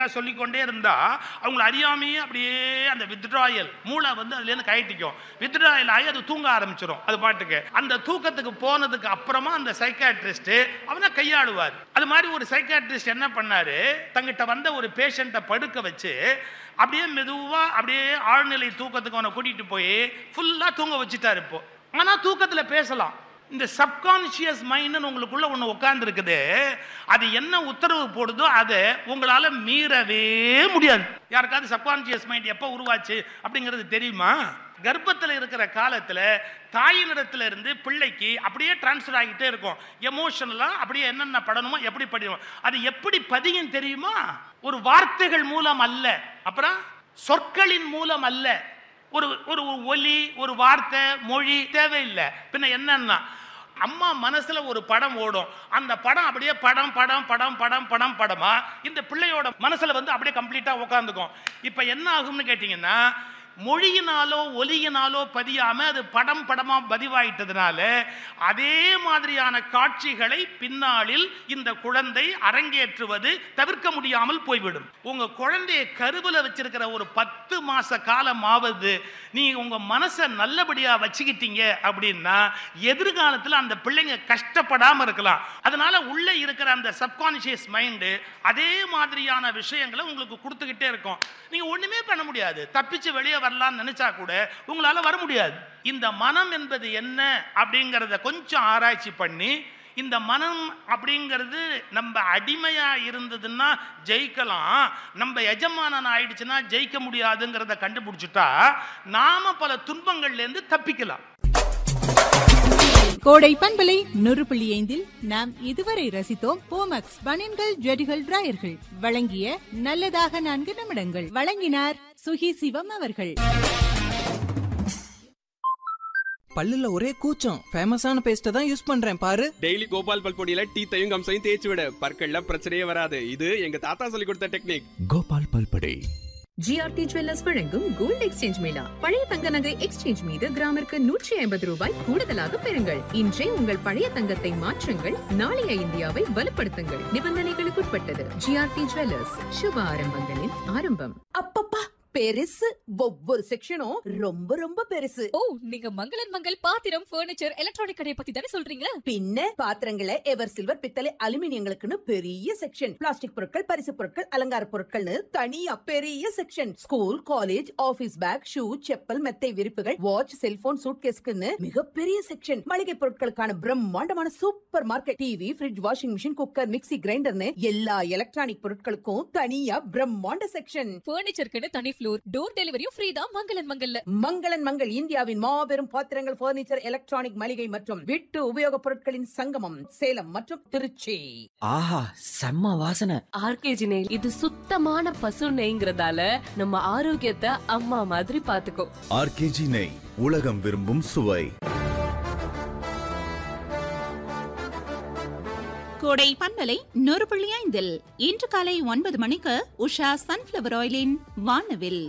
சொல்லிக்கொண்டே இருந்தா அவங்கள அறியாமையே அப்படியே அந்த வித்ட்ராயல் மூளை வந்து அதுல இருந்து கயட்டிக்கும் வித்ட்ராயல் ஆகி அது தூங்க ஆரம்பிச்சிடும் அது பாட்டுக்கு அந்த தூக்கத்துக்கு போனதுக்கு அப்புறமா அந்த சைக்காட்ரிஸ்ட் அவனை கையாளுவார் அது மாதிரி ஒரு சைக்காட்ரிஸ்ட் என்ன பண்ணாரு தங்கிட்ட வந்த ஒரு பேஷண்ட்டை படுக்க வச்சு அப்படியே மெதுவா அப்படியே ஆழ்நிலை தூக்கத்துக்கு அவனை கூட்டிட்டு போய் ஃபுல்லா தூங்க வச்சுட்டாரு இப்போ ஆனா தூக்கத்துல பேசலாம் இந்த சப்கான்ஷியஸ் மைண்டுன்னு உங்களுக்குள்ள ஒன்று உட்கார்ந்துருக்குது அது என்ன உத்தரவு போடுதோ அதை உங்களால் மீறவே முடியாது யாருக்காவது சப்கான்ஷியஸ் மைண்ட் எப்போ உருவாச்சு அப்படிங்கிறது தெரியுமா கர்ப்பத்தில் இருக்கிற காலத்தில் தாயினிடத்துல இருந்து பிள்ளைக்கு அப்படியே டிரான்ஸ்ஃபர் ஆகிட்டே இருக்கும் எமோஷனலாக அப்படியே என்னென்ன படணுமோ எப்படி படிக்கணும் அது எப்படி பதியும் தெரியுமா ஒரு வார்த்தைகள் மூலம் அல்ல அப்புறம் சொற்களின் மூலம் அல்ல ஒரு ஒரு ஒரு ஒலி ஒரு வார்த்தை மொழி தேவையில்லை பின்ன என்னன்னா அம்மா மனசுல ஒரு படம் ஓடும் அந்த படம் அப்படியே படம் படம் படம் படம் படம் படமா இந்த பிள்ளையோட மனசுல வந்து அப்படியே கம்ப்ளீட்டா உட்காந்துக்கும் இப்ப என்ன ஆகும்னு கேட்டீங்கன்னா மொழியினாலோ ஒலியினாலோ பதியாம அது படம் படமா பதிவாயிட்டதுனால அதே மாதிரியான காட்சிகளை பின்னாளில் இந்த குழந்தை அரங்கேற்றுவது தவிர்க்க முடியாமல் போய்விடும் உங்க குழந்தைய கருவில் வச்சிருக்கிற ஒரு பத்து மாச காலமாவது நீங்க உங்க மனசை நல்லபடியா வச்சுக்கிட்டீங்க அப்படின்னா எதிர்காலத்தில் அந்த பிள்ளைங்க கஷ்டப்படாம இருக்கலாம் அதனால உள்ள இருக்கிற அந்த சப்கான்சியஸ் மைண்டு அதே மாதிரியான விஷயங்களை உங்களுக்கு கொடுத்துக்கிட்டே இருக்கும் நீங்க ஒண்ணுமே பண்ண முடியாது தப்பிச்சு வெளியே வரலாம்னு நினைச்சா கூட உங்களால வர முடியாது இந்த மனம் என்பது என்ன அப்படிங்கிறத கொஞ்சம் ஆராய்ச்சி பண்ணி இந்த மனம் அப்படிங்கிறது நம்ம அடிமையா இருந்ததுன்னா ஜெயிக்கலாம் நம்ம எஜமானன் ஆயிடுச்சுன்னா ஜெயிக்க முடியாதுங்கிறத கண்டுபிடிச்சிட்டா நாம பல துன்பங்கள்ல இருந்து தப்பிக்கலாம் கோடை பண்பலை நூறு புள்ளி ஐந்தில் நாம் இதுவரை ரசித்தோம் போமக்ஸ் பனியன்கள் ஜெடிகள் டிராயர்கள் வழங்கிய நல்லதாக நான்கு நிமிடங்கள் வழங்கினார் சுகி சிவம் அவர்கள் பல்லுல ஒரே கூச்சம் ஃபேமஸான பேஸ்ட்டை தான் யூஸ் பண்றேன் பாரு டெய்லி கோபால் பல்பொடியில டீத்தையும் கம்சையும் தேய்ச்சி விட பற்கள்ல பிரச்சனையே வராது இது எங்க தாத்தா சொல்லி கொடுத்த டெக்னிக் கோபால் பல்படை ஜிஆர்டி ஜுவல்லர்ஸ் வழங்கும் கோல்ட் எக்ஸ்சேஞ்ச் மேளா பழைய தங்க நகை எக்ஸ்சேஞ்ச் மீது கிராமிற்கு நூற்றி ஐம்பது ரூபாய் கூடுதலாக பெறுங்கள் இன்றே உங்கள் பழைய தங்கத்தை மாற்றுங்கள் நாளைய இந்தியாவை வலுப்படுத்துங்கள் நிபந்தனைகளுக்குட்பட்டது ஜிஆர்டி ஜுவல்லர்ஸ் சுப ஆரம்பங்களின் ஆரம்பம் அப்பப்பா பெருசு ஒவ்வொரு செக்ஷனும் ரொம்ப ரொம்ப பெருசு ஓ நீங்க மங்களன் மங்கள் பாத்திரம் ஃபர்னிச்சர் எலக்ட்ரானிக் கடையை பத்தி தானே சொல்றீங்க பின்ன பாத்திரங்களை எவர் சில்வர் பித்தளை அலுமினியங்களுக்குன்னு பெரிய செக்ஷன் பிளாஸ்டிக் பொருட்கள் பரிசு பொருட்கள் அலங்கார பொருட்கள்னு தனியா பெரிய section school college office bag shoe chappal மெத்தை விரிப்புகள் வாட்ச் செல்போன் சூட்கேஸ்க்குன்னு மிகப்பெரிய செக்ஷன் மளிகை பொருட்களுக்கான பிரம்மாண்டமான super market TV fridge washing machine cooker mixie கிரைண்டர்னு எல்லா எலக்ட்ரானிக் பொருட்களுக்கும் தனியா பிரம்மாண்ட செக்ஷன் ஃபர்னிச்சருக்குன்னு தனி ஃப்ளோர் டோர் டெலிவரியும் ஃப்ரீ தான் மங்களன் மங்கல்ல மங்களன் மங்கள் இந்தியாவின் மாபெரும் பாத்திரங்கள் பர்னிச்சர் எலக்ட்ரானிக் மளிகை மற்றும் வீட்டு உபயோகப் பொருட்களின் சங்கமம் சேலம் மற்றும் திருச்சி ஆஹா செம்ம வாசனை ஆர்கேஜி நெய் இது சுத்தமான பசு நெய்ங்கிறதால நம்ம ஆரோக்கியத்தை அம்மா மாதிரி பாத்துக்கோ ஆர்கேஜி நெய் உலகம் விரும்பும் சுவை கோடை பண்பலை நூறு புள்ளி ஐந்தில் இன்று காலை ஒன்பது மணிக்கு உஷா சன்ஃபிளவர் ஆயிலின் வானவில்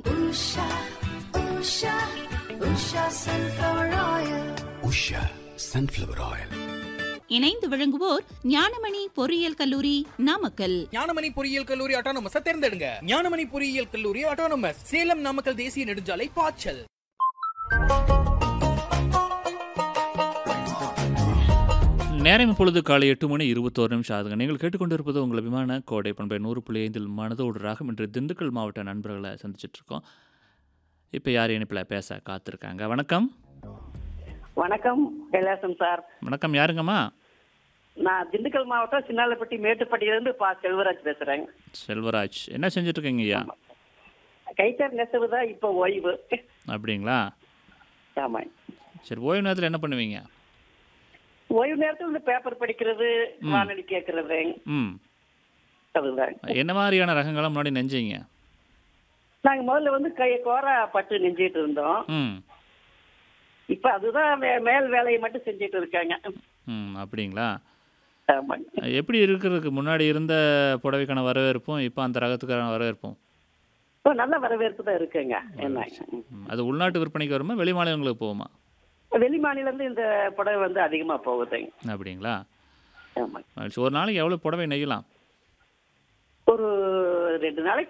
உஷா சன்ஃபிளவர் ஆயில் இணைந்து விளங்குவோர் ஞானமணி பொறியியல் கல்லூரி நாமக்கல் ஞானமணி பொறியியல் கல்லூரி ஆட்டோனமஸ தேர்ந்தெடுங்க ஞானமணி பொறியியல் கல்லூரி ஆட்டோனமஸ் சேலம் நாமக்கல் தேசிய நெடுஞ்சாலை பாய்ச்சல் நேரம் இப்பொழுது காலை எட்டு மணி இருபத்தோரு நிமிஷம் ஆகுதுங்க நீங்கள் கேட்டுக்கொண்டிருப்பது உங்கள் விமான கோடை பண்பை நூறு புள்ளி ஐந்தில் மனதோடு ராகம் என்று திண்டுக்கல் மாவட்ட நண்பர்களை சந்திச்சிட்டு இருக்கோம் இப்போ யார் இணைப்பில் பேச காத்திருக்காங்க வணக்கம் வணக்கம் கைலாசம் சார் வணக்கம் யாருங்கம்மா நான் திண்டுக்கல் மாவட்டம் சின்னாலப்பட்டி மேட்டுப்பட்டியிலிருந்து பா செல்வராஜ் பேசுறேங்க செல்வராஜ் என்ன செஞ்சுட்டு இருக்கீங்க ஐயா கைத்தறி நெசவு தான் இப்போ ஓய்வு அப்படிங்களா ஆமா சரி ஓய்வு நேரத்தில் என்ன பண்ணுவீங்க ஓய்வு நேரத்தில் இந்த பேப்பர் படிக்கிறது வானொலி கேட்கறது ம் அதுதான் என்ன மாதிரியான ரகங்கள்லாம் முன்னாடி நெஞ்சீங்க நாங்க முதல்ல வந்து கை கோரா பட்டு நெஞ்சிட்டு இருந்தோம் ம் இப்ப அதுதான் மே- மேல் வேலையை மட்டும் செஞ்சுட்டு இருக்காங்க ம் அப்படிங்களா ஆமாங்க எப்படி இருக்கிறதுக்கு முன்னாடி இருந்த புடவைக்கான வரவேற்பும் இப்போ அந்த ரகத்துக்கான வரவேற்பும் இப்போ நல்ல வரவேற்பு தான் இருக்குங்க என்ன ம், அது உள்நாட்டு விற்பனைக்கு வருமா வெளி மாநிலங்களுக்கு போகுமா வெளி மாநிலம் இருந்து இந்த புடவை வந்து அதிகமா போகுதுங்க அப்படிங்களா ஆமாங்க மகிழ்ச்சி. ஒரு நாளைக்கு எவ்வளோ புடவை நெய்யலாம் ஒரு ரெண்டு நாளைக்கு